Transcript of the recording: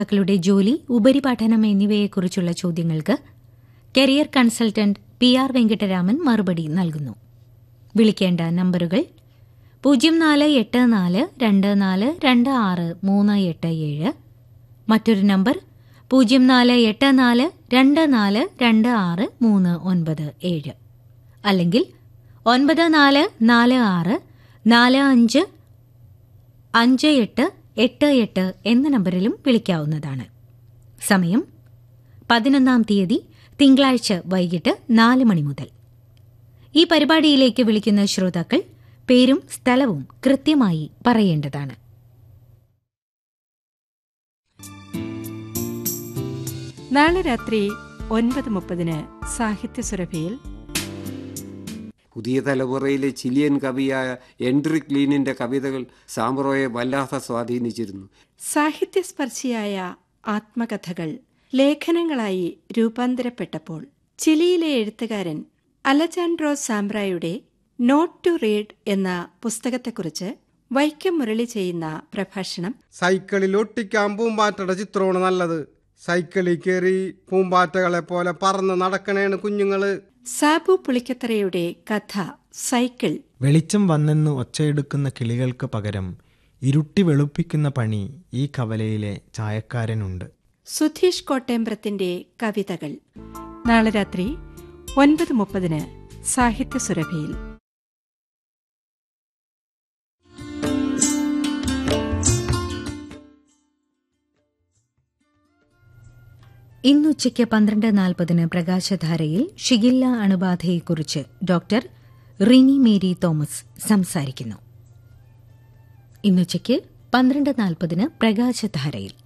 ാക്കളുടെ ജോലി ഉപരിപഠനം എന്നിവയെക്കുറിച്ചുള്ള ചോദ്യങ്ങൾക്ക് career consultant P R Venkataraman മറുപടി നൽകുന്നു വിളിക്കേണ്ട നമ്പറുകൾ പൂജ്യം നാല് എട്ട് നാല് രണ്ട് നാല് രണ്ട് ആറ് മൂന്ന് എട്ട് ഏഴ് മറ്റൊരു നമ്പർ പൂജ്യം നാല് എട്ട് നാല് രണ്ട് നാല് രണ്ട് ആറ് മൂന്ന് ഒൻപത് ഏഴ് അല്ലെങ്കിൽ ഒൻപത് നാല് നാല് ആറ് നാല് അഞ്ച് അഞ്ച് എട്ട് എട്ട് എട്ട് എന്ന നമ്പറിലും വിളിക്കാവുന്നതാണ് സമയം പതിനൊന്നാം തീയതി തിങ്കളാഴ്ച വൈകിട്ട് നാല് മണി മുതൽ ഈ പരിപാടിയിലേക്ക് വിളിക്കുന്ന ശ്രോതാക്കൾ പേരും സ്ഥലവും കൃത്യമായി പറയേണ്ടതാണ് നാളെ രാത്രി ഒൻപത് മുപ്പതിന് സാഹിത്യ സുരഭിയിൽ പുതിയ തലമുറയിലെ ചിലിയൻ കവിയായ എൻഡ്രിക് ലീനിന്റെ കവിതകൾ സാമ്പ്രോയെ വല്ലാതെ സ്വാധീനിച്ചിരുന്നു സാഹിത്യസ്പർശിയായ ആത്മകഥകൾ ലേഖനങ്ങളായി രൂപാന്തരപ്പെട്ടപ്പോൾ ചിലിയിലെ എഴുത്തുകാരൻ അലജാൻഡ്രോ സാംബ്രായുടെ നോട്ട് ടു റീഡ് എന്ന പുസ്തകത്തെക്കുറിച്ച് വൈക്കം മുരളി ചെയ്യുന്ന പ്രഭാഷണം സൈക്കിളിൽ ഒട്ടിക്കാൻ പൂമ്പാറ്റയുടെ ചിത്രമാണ് നല്ലത് സൈക്കിളിൽ കയറി പൂമ്പാറ്റകളെ പോലെ പറന്ന് നടക്കണേണ് കുഞ്ഞുങ്ങള് സാബു പുളിക്കത്തറയുടെ കഥ സൈക്കിൾ വെളിച്ചം വന്നെന്ന് ഒച്ചയെടുക്കുന്ന കിളികൾക്ക് പകരം ഇരുട്ടി വെളുപ്പിക്കുന്ന പണി ഈ കവലയിലെ ചായക്കാരനുണ്ട് സുധീഷ് കോട്ടേമ്പ്രത്തിന്റെ കവിതകൾ നാളെ രാത്രി ഒൻപത് മുപ്പതിന് സാഹിത്യ സുരഭിയിൽ ഇന്നുച്ചയ്ക്ക് പന്ത്രണ്ട് നാൽപ്പതിന് പ്രകാശധാരയിൽ ഷിഗില്ല അണുബാധയെക്കുറിച്ച് ഡോക്ടർ റിനി മേരി തോമസ് സംസാരിക്കുന്നു ഇന്നുച്ചയ്ക്ക് പന്ത്രണ്ട് നാൽപ്പതിന് പ്രകാശധാരയിൽ